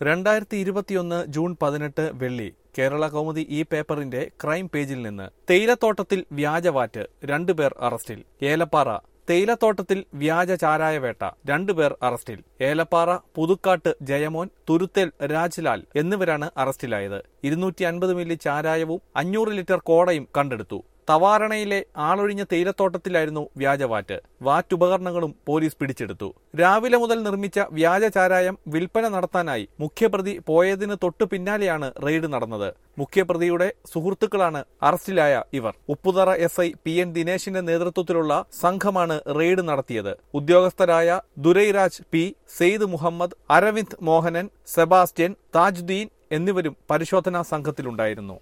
രണ്ടായിരത്തി ഇരുപത്തിയൊന്ന് ജൂൺ പതിനെട്ട് വെള്ളി കേരള കൗമുദി ഈ പേപ്പറിന്റെ ക്രൈം പേജിൽ നിന്ന് തേയിലത്തോട്ടത്തിൽ വ്യാജവാറ്റ് രണ്ടുപേർ അറസ്റ്റിൽ ഏലപ്പാറ തേയിലത്തോട്ടത്തിൽ വ്യാജ ചാരായവേട്ട രണ്ടുപേർ അറസ്റ്റിൽ ഏലപ്പാറ പുതുക്കാട്ട് ജയമോൻ തുരുത്തേൽ രാജ്ലാൽ എന്നിവരാണ് അറസ്റ്റിലായത് ഇരുന്നൂറ്റി അൻപത് മില്ലി ചാരായവും അഞ്ഞൂറ് ലിറ്റർ കോടയും കണ്ടെടുത്തു തവാരണയിലെ ആളൊഴിഞ്ഞ തേയിലത്തോട്ടത്തിലായിരുന്നു വ്യാജവാറ്റ് വാറ്റുപകരണങ്ങളും പോലീസ് പിടിച്ചെടുത്തു രാവിലെ മുതൽ നിർമ്മിച്ച വ്യാജ ചാരായം വിൽപ്പന നടത്താനായി മുഖ്യപ്രതി പോയതിന് തൊട്ടു പിന്നാലെയാണ് റെയ്ഡ് നടന്നത് മുഖ്യപ്രതിയുടെ സുഹൃത്തുക്കളാണ് അറസ്റ്റിലായ ഇവർ Upputhara S I P N ദിനേശിന്റെ നേതൃത്വത്തിലുള്ള സംഘമാണ് റെയ്ഡ് നടത്തിയത് ഉദ്യോഗസ്ഥരായ ദുരൈരാജ് പി സെയ്ദ് മുഹമ്മദ് അരവിന്ദ് മോഹനൻ സെബാസ്റ്റ്യൻ താജുദ്ദീൻ എന്നിവരും പരിശോധനാ സംഘത്തിലുണ്ടായിരുന്നു